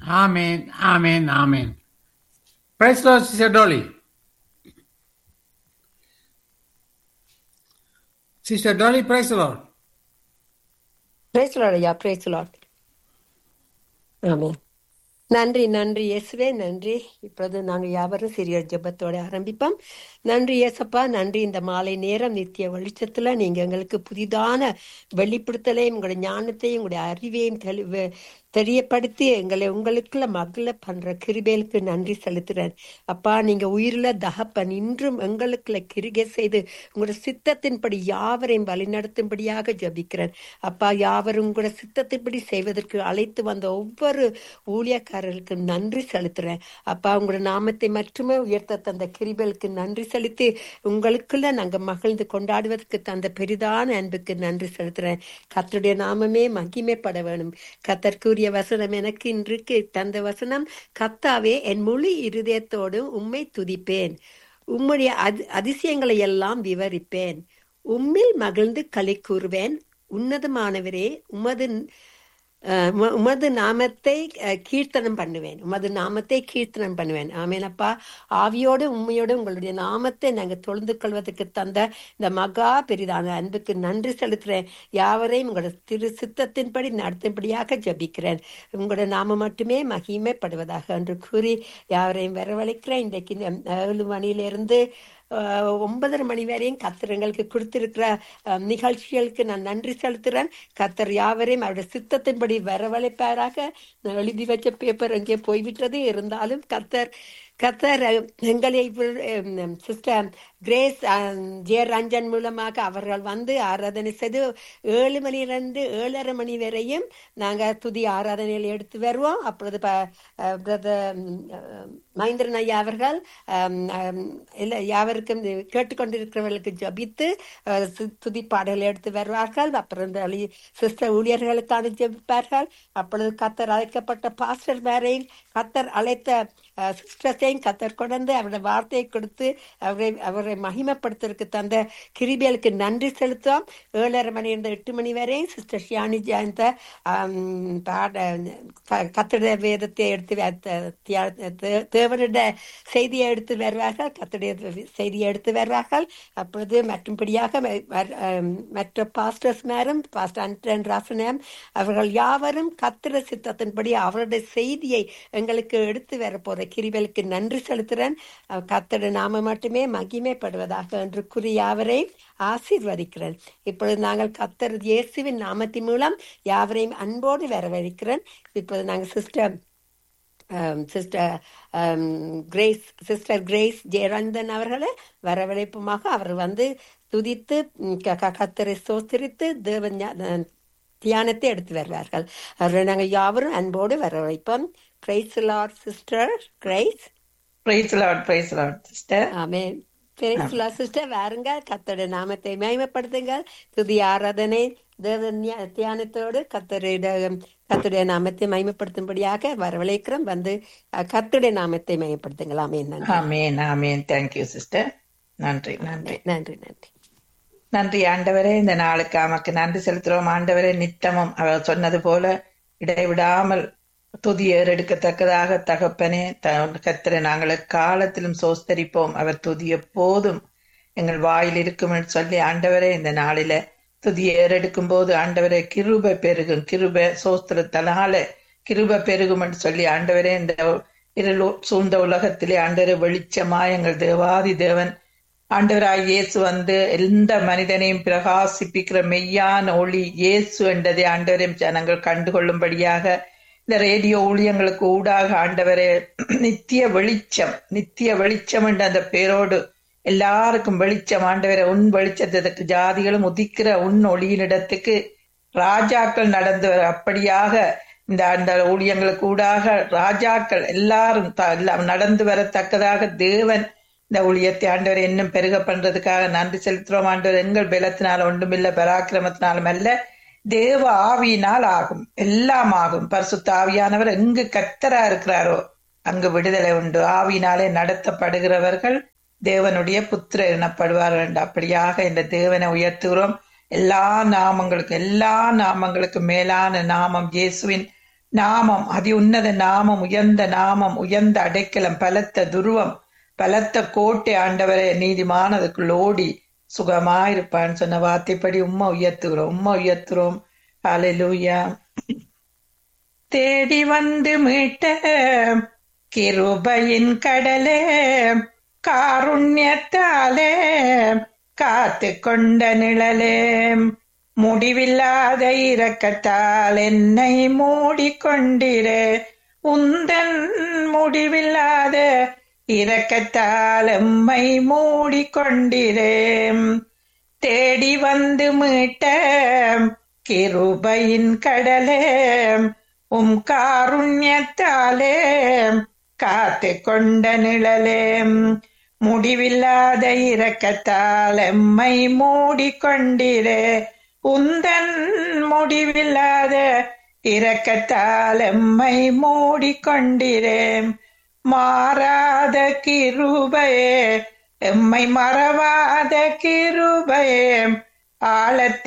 Amen, amen, amen. Praise the Lord, Sister Dolly. Sister Dolly, praise the Lord. Praise ஐயா praise Lord amen நன்றி நன்றி இயேசுவே நன்றி இப்பொழுது நாங்கள் யாவரும் சிறிய ஜெபத்தோட ஆரம்பிப்போம் நன்றி இயேசப்பா நன்றி இந்த மாலை நேரம் நித்திய வெளிச்சத்துல நீங்க எங்களுக்கு புதிதான வெளிப்படுத்தலையும் உங்களுடைய ஞானத்தையும் உங்களுடைய அறிவையும் தெளி- வெ- தெரியப்படுத்தி எங்களை உங்களுக்குள்ள மகள பண்ற கிருபேலுக்கு நன்றி செலுத்துறேன் அப்பா நீங்க உயிருள்ள தகப்பன் இன்றும் எங்களுக்குள்ள கிருகை செய்து உங்களுடைய சித்தத்தின்படி யாவரையும் வழிநடத்தும்படியாக ஜெபிக்கிறேன் அப்பா யாவரும் உங்களோட சித்தத்தின்படி செய்வதற்கு அழைத்து வந்த ஒவ்வொரு ஊழியக்காரர்களுக்கு நன்றி செலுத்துறேன் அப்பா உங்களோட நாமத்தை மட்டுமே உயர்த்த தந்த கிருபேலுக்கு நன்றி செலுத்தி உங்களுக்குள்ள நாங்க மகிழ்ந்து கொண்டாடுவதற்கு தந்த பெரிதான அன்புக்கு நன்றி செலுத்துறேன் கர்த்தருடைய நாமமே மகிமைப்பட வேணும் கத்தற்குரிய வசனம் எனக்கு இன்றைக்கு தந்த வசனம் கத்தாவே என் முழு இருதயத்தோடு உம்மை துதிப்பேன் உம்முடைய அதி அதிசயங்களை எல்லாம் விவரிப்பேன் உம்மில் மகிழ்ந்து களி கூறுவேன் உன்னதமானவரே உமது அஹ், உம- உமது நாமத்தை அஹ், கீர்த்தனம் பண்ணுவேன் உமது நாமத்தை கீர்த்தனம் பண்ணுவேன் ஆமேனப்பா ஆவியோடு உண்மையோடு உங்களுடைய நாமத்தை நாங்கள் தொழுந்து கொள்வதற்கு தந்த இந்த மகா பெரிதான அன்புக்கு நன்றி செலுத்துறேன் யாவரையும் உங்களோட திரு சித்தத்தின்படி நடத்தும்படியாக ஜபிக்கிறேன் உங்களோட நாம மட்டுமே மகிமைப்படுவதாக என்று கூறி யாவரையும் வரவழைக்கிறேன் இன்றைக்கு இந்த ஏழு மணியிலிருந்து அஹ், ஒன்பதரை மணி வரையும் கத்தர் எங்களுக்கு கொடுத்திருக்கிற அஹ், நிகழ்ச்சிகளுக்கு நான் நன்றி செலுத்துறேன் கத்தர் யாவரையும் அவருடைய சித்தத்தின்படி வரவழைப்பாராக நான் எழுதி வச்ச பேப்பர் எங்கே போய்விட்டது இருந்தாலும் கத்தர் கத்தர் அஹ், எங்களை சிஸ்டர் கிரேஸ் அஹ், ஜெயரஞ்சன் மூலமாக அவர்கள் வந்து ஆராதனை செய்து ஏழு மணியிலிருந்து ஏழரை மணி வரையும் நாங்க துதி ஆராதனையில் எடுத்து வருவோம் அப்பொழுது பிரதர் மகேந்திரன் ஐயா அவர்கள் அஹ், அஹ், இல்லை யாவருக்கும் கேட்டுக்கொண்டிருக்கிறவர்களுக்கு ஜபித்து அஹ், து- துதி பாடல்களை எடுத்து வருவார்கள் அப்புறம் இந்த அழி- சிஸ்டர் ஊழியர்களுக்கான ஜெபிப்பார்கள் அப்பொழுது கத்தர் அழைக்கப்பட்ட பாஸ்டர் மேரையும் கத்தர் அழைத்த அஹ், சிஸ்டர்ஸையும் கத்தர் கொண்டு அவருடைய வார்த்தையை கொடுத்து அவரை அவரை மகிமைப்படுத்துறதுக்கு தந்த கிரிபியலுக்கு நன்றி செலுத்துவோம் ஏழரை மணி இருந்து எட்டு மணி வரையும் சிஸ்டர் ஷியானி ஜெயந்த ஆம், பாட க- கத்தருடைய வேதத்தை எடுத்து வ- த- தியா- தே- தேவனுடைய செய்தியை எடுத்து வருவார்கள் கத்தருடைய செய்தியை எடுத்து வருவார்கள் அப்பொழுது மற்றும்படியாக ம- ம- ஆம், மற்ற பாஸ்டர்ஸ் மேரும் பாஸ்டர் அண்டன் ராசனம் அவர்கள் யாவரும் கத்திர சித்தத்தின்படி அவருடைய செய்தியை எங்களுக்கு எடுத்து வரப்போற கிரிவலுக்கு நன்றி செலுத்துறேன் அஹ் கர்த்தருடைய நாம மட்டுமே மகிமைப்படுவதாக என்று கூறி யாவரையும் ஆசீர்வதிக்கிறேன் இப்பொழுது நாங்கள் கத்தர் இயேசுவின் நாமத்தின் மூலம் யாவரையும் அன்போடு வரவழைக்கிறேன் இப்பொழுது நாங்கள் sister sister Grace sister Grace Jeyaranthan அவர்களை வரவழைப்புமாக அவர் வந்து துதித்து ம், க- க- கர்த்தரை சோஸ்திரித்து தேவன் ஞா- அஹ், தியானத்தை எடுத்து வருவார்கள் அவர்களை நாங்கள் யாவரும் அன்போடு வரவழைப்போம் praise Lord sister Grace praise Lord praise Lord sister amen praise Lord sister வாருங்க கர்த்தருடைய நாமத்தை மகிமைப்படுத்துங்க துதி ஆராதனை தேவ ஞா- தியானத்தோடு கத்தருடைய கர்த்தருடைய நாமத்தை மகிமைப்படுத்தும்படியாக வரவழைக்கிறோம் வந்து அஹ், கர்த்தருடைய நாமத்தை மகிமைப்படுத்துங்கள் ஆமென் நன்றி ஆமேன் ஆமேன் தேங்க்யூ சிஸ்டர் நன்றி நன்றி நன்றி நன்றி நன்றி ஆண்டவரே இந்த நாளுக்கு நமக்கு நன்றி செலுத்துறோம் ஆண்டவரே நித்தமும் அவர் சொன்னது போல இடைவிடாமல் துதி ஏறெடுக்கத்தக்கதாக தகப்பனே கத்திர நாங்கள் காலத்திலும் சோஸ்தரிப்போம் அவர் துதி எப்போதும் எங்கள் வாயில் இருக்கும் என்று சொல்லி ஆண்டவரே இந்த நாளில துதி ஏறெடுக்கும் போது ஆண்டவரே கிருபை பெருகும் கிருபை சோஸ்திரத்தனால கிருபை பெருகும் என்று சொல்லி ஆண்டவரே இந்த இருள் சூழ்ந்த உலகத்திலே ஆண்டவரே வெளிச்சமாய் எங்கள் தேவாதி தேவன் ஆண்டவராய் இயேசு வந்து எந்த மனிதனையும் பிரகாசிப்பிக்கிற மெய்யான ஒளி இயேசு என்றதை ஆண்டவரையும் ஜனங்கள் கண்டுகொள்ளும்படியாக இந்த ரேடியோ ஊழியங்களுக்கு ஊடாக ஆண்டவரே நித்திய வெளிச்சம் நித்திய வெளிச்சம் என்ற அந்த பேரோடு எல்லாருக்கும் வெளிச்சம் ஆண்டவரே உன் வெளிச்சத்துக்கு ஜாதிகளும் உதிக்கிற உன் ஒளியினிடத்துக்கு ராஜாக்கள் நடந்து வர அப்படியாக இந்த அந்த ஊழியங்களுக்கு ஊடாக ராஜாக்கள் எல்லாரும் த- எல்லாம் நடந்து வரத்தக்கதாக தேவன் இந்த ஊழியத்தை ஆண்டவர் இன்னும் பெருக பண்றதுக்காக நன்றி செலுத்துறோம் ஆண்டவர் எங்கள் பலத்தினால் ஒன்றுமில்ல பராக்கிரமத்தினாலும் அல்ல தேவ ஆவியினால் ஆகும் எல்லாம் ஆகும் பரிசுத்த ஆவியானவர் எங்கு கத்தரா இருக்கிறாரோ அங்கு விடுதலை உண்டு ஆவியினாலே நடத்தப்படுகிறவர்கள் தேவனுடைய புத்திர எனப்படுவார்கள் என்று அப்படியாக இந்த தேவனை உயர்த்துகிறோம் எல்லா நாமங்களுக்கும் எல்லா நாமங்களுக்கும் மேலான நாமம் இயேசுவின் நாமம் அதி உன்னத நாமம் உயர்ந்த நாமம் உயர்ந்த அடைக்கலம் பலத்த துருவம் பலத்த கோட்டை ஆண்டவரே நீதிமானதுக்குள் ஓடி சுகமாயிருப்பான்னு சொன்ன வார்த்தைப்படி உம்மா உயர்த்துகிறோம் உம்மா உயர்த்துறோம் ஹalleluya தேடி வந்து மீட்ட கிருபையின் கடலே காருண்யத்தாலே காத்து கொண்ட நிழலே முடிவில்லாத இரக்கத்தால் என்னை மூடிக்கொண்டிரே உந்தன் முடிவில்லாத இரக்கத்தால் எம்மை மூடிக்கொண்டிரே தேடி வந்து மீட்ட கிருபையின் கடலே உம் காருண்யத்தாலே காத்து கொண்ட நிழலே முடிவில்லாத இரக்கத்தால் எம்மை மூடிக்கொண்டிரே உந்தன் முடிவில்லாத இரக்கத்தால் எம்மை மூடிக்கொண்டிரே மாறாத கிருபையே எம்மை மறவாத கிருபையே ஆழத்தில்